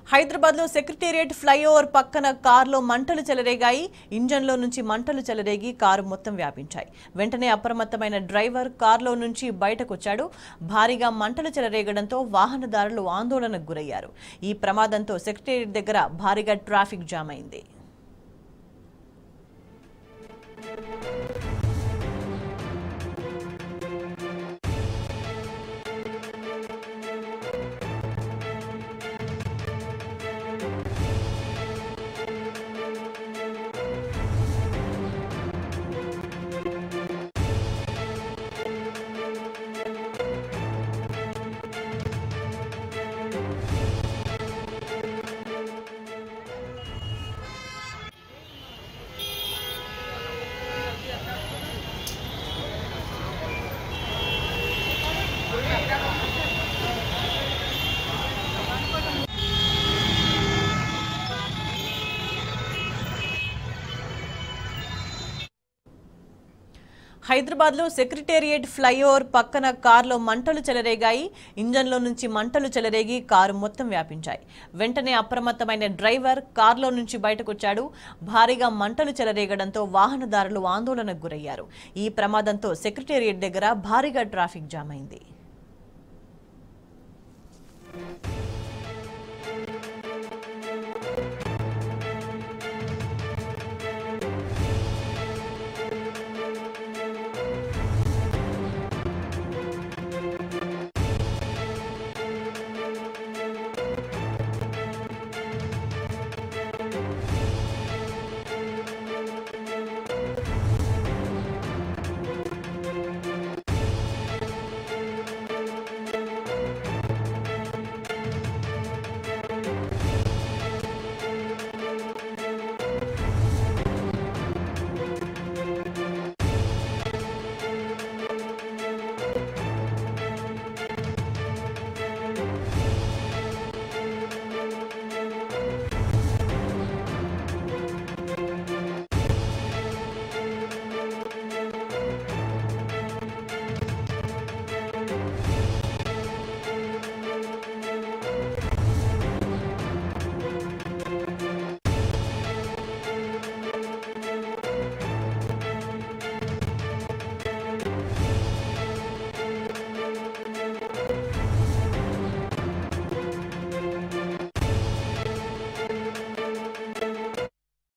హైదరాబాద్లో secretariat flyover పక్కన కారులో మంటలు చెలరేగాయి ఇంజన్లో నుంచి మంటలు చెలరేగి కారు మొత్తం వ్యాపించాయి వెంటనే అప్రమత్తమైన డ్రైవర్ కారులో నుంచి బయటకొచ్చాడు భారీగా మంటలు చెలరేగడంతో వాహనదారులు ఆందోళనకు గురయ్యారు ఈ ప్రమాదంతో సెక్రటేరియట్ దగ్గర భారీగా ట్రాఫిక్ జామ్ అయింది హైదరాబాద్లో సెక్రటేరియట్ ఫ్లైఓవర్ పక్కన కారులో మంటలు చెలరేగాయి ఇంజన్లో నుంచి మంటలు చెలరేగి కారు మొత్తం వ్యాపించాయి వెంటనే అప్రమత్తమైన డ్రైవర్ కారులో నుంచి బయటకొచ్చాడు భారీగా మంటలు చెలరేగడంతో వాహనదారులు ఆందోళనకు గురయ్యారు ఈ ప్రమాదంతో సెక్రటేరియట్ దగ్గర భారీగా ట్రాఫిక్ జామ్ అయింది